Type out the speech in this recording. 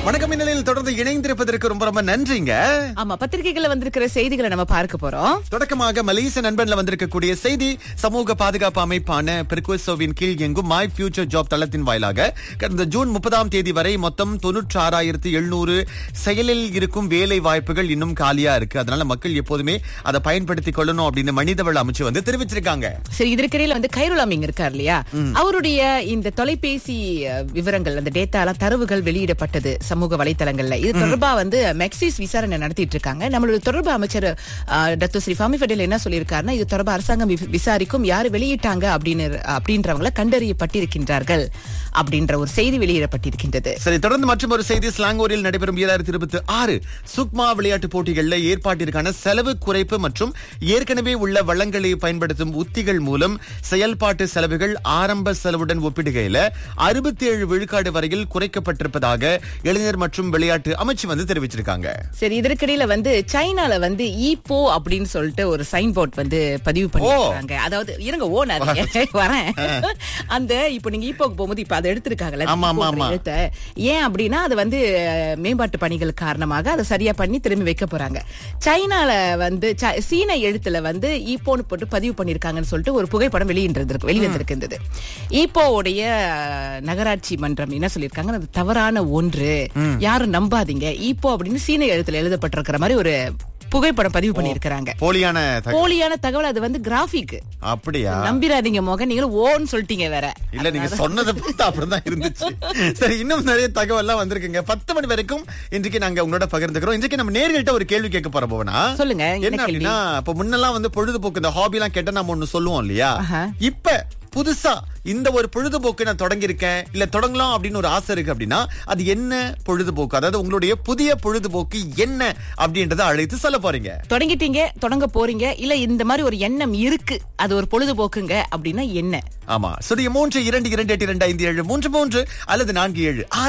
வணக்கம் இந்நிலையில் தொடர்ந்து இணைந்திருப்பதற்கு ரொம்ப ரொம்ப நன்றிங்க ஆமா பத்திரிகைகள்ல வந்திருக்கிற செய்திகளை நம்ம பார்க்க போறோம் தொடக்கமாக மலேசிய நண்பன்ல வந்திருக்கக்கூடிய செய்தி சமூக பாதுகாப்பு அமைப்பான பெர்குசோவின் கீழ் இயங்கும் மை ஃபியூச்சர் ஜாப் தளத்தின் வாயிலாக கடந்த ஜூன் முப்பதாம் தேதி வரை மொத்தம் தொன்னூற்றி ஆறாயிரத்தி எழுநூறு செயலில் இருக்கும் வேலை வாய்ப்புகள் இன்னும் காலியா இருக்கு அதனால மக்கள் எப்போதுமே அதை பயன்படுத்திக் கொள்ளணும் அப்படின்னு மனிதவள அமைச்சு வந்து தெரிவிச்சிருக்காங்க சரி இதற்கிடையில வந்து கைருல் அமிங் இருக்கார் இல்லையா அவருடைய இந்த தொலைபேசி அஹ், விவரங்கள் அந்த டேட்டா எல்லாம் தரவுகள் வெளியிடப்பட்டது சமூக வலைத்தளங்கள்ல இது தொடர்பா வந்து மெக்சிஸ் விசாரணை நடத்திட்டு இருக்காங்க நம்மளுடைய தொடர்பு அமைச்சர் அஹ், டாக்டர் ஸ்ரீ ஃபாமி பட்டேல் என்ன சொல்லியிருக்காருன்னா இது தொடர்பா அரசாங்கம் வி- விசாரிக்கும் யாரு வெளியிட்டாங்க அப்படின்னு அப்படின்றவங்கள கண்டறியப்பட்டிருக்கின்றார்கள் அப்படின்ற ஒரு செய்தி வெளியிடப்பட்டிருக்கின்றது சரி தொடர்ந்து மற்றும் ஒரு செய்தி ஸ்லாங்கோரில் நடைபெறும் இரண்டாயிரத்தி இருபத்தி ஆறு சுக்மா விளையாட்டு போட்டிகளில் ஏற்பாட்டிற்கான செலவு குறைப்பு மற்றும் ஏற்கனவே உள்ள வளங்களை பயன்படுத்தும் உத்திகள் மூலம் செயல்பாட்டு செலவுகள் ஆரம்ப செலவுடன் ஒப்பிடுகையில அறுபத்தி ஏழு விழுக்காடு வரையில் குறைக்கப்பட்டிருப்பதாக இளைஞர் மற்றும் விளையாட்டு அமைச்சு வந்து தெரிவிச்சிருக்காங்க சரி இதற்கிடையில வந்து சைனால வந்து ஈப்போ அப்படின்னு சொல்லிட்டு ஒரு சைன் போர்ட் வந்து பதிவு பண்ணிருக்காங்க அதாவது இருங்க ஓ நான் வரேன் அந்த இப்போ நீங்க ஈப்போக்கு போகும்போது இப்ப அதை எடுத்திருக்காங்கல்ல ஆமா, ஆமா, ஈப்போங்கிற ஆமா. எழுத்தை. ஏன் அப்படின்னா அது வந்து அஹ், மேம்பாட்டு பணிகள் காரணமாக அதை சரியா பண்ணி திரும்பி வைக்க போறாங்க சைனால வந்து ச- சீன எழுத்துல வந்து ஈப்போன்னு போட்டு பதிவு பண்ணிருக்காங்கன்னு சொல்லிட்டு ஒரு புகைப்படம் வெளியிட்டிருக்கு வெளிவந்திருக்கின்றது ஈப்போவுடைய அஹ், நகராட்சி மன்றம் என்ன சொல்லியிருக்காங்க அது தவறான ஒன்று யாரும் நம்பாதீங்க ஈப்போ அப்படின்னு சீன எழுத்துல எழுதப்பட்டிருக்கிற மாதிரி ஒரு புகைப்படம் பதிவு பண்ணியிருக்கிறாங்க போலியான தகவல். போலியான தகவல் அது வந்து கிராபிக் அப்படியா நம்பிராதீங்க மோகன் நீங்களும் ஓன்னு சொல்லிட்டீங்க வேற இல்ல நீங்க சொன்னதை பார்த்தா அப்படிதான் இருந்துச்சு சரி இன்னும் நிறைய தகவல்லாம் வந்திருக்குங்க பத்து மணி வரைக்கும் இன்றைக்கு நாங்க உங்களோட பகிர்ந்துக்கிறோம் இன்றைக்கு நம்ம நேர்கள்ட்ட ஒரு கேள்வி கேட்க போற போவனா சொல்லுங்க, என்ன என்ன அப்படின்னா இப்ப முன்னெல்லாம் வந்து பொழுதுபோக்கு இந்த ஹாபி எல்லாம் கேட்டா நம்ம ஒண்ணு சொல்லுவோம் இல்லையா ஆஹா. இப்ப புதுசா இந்த ஒரு பொழுதுபோக்கு நான் தொடங்கியிருக்கேன் இல்ல தொடங்கலாம் அப்படின்னு ஒரு ஆசை இருக்கு அப்படின்னா அது என்ன பொழுதுபோக்கு அதாவது உங்களுடைய புதிய பொழுதுபோக்கு என்ன அப்படின்றத அழைத்து சொல்ல போறீங்க தொடங்கிட்டீங்க தொடங்க போறீங்க இல்ல இந்த மாதிரி ஒரு எண்ணம் இருக்கு அது ஒரு பொழுதுபோக்குங்க அப்படின்னா என்ன ஆமா சுடிய மூன்று இரண்டு இரண்டு எட்டு இரண்டு ஐந்து ஏழு மூன்று மூன்று அல்லது நான்கு ஏழு ஆறு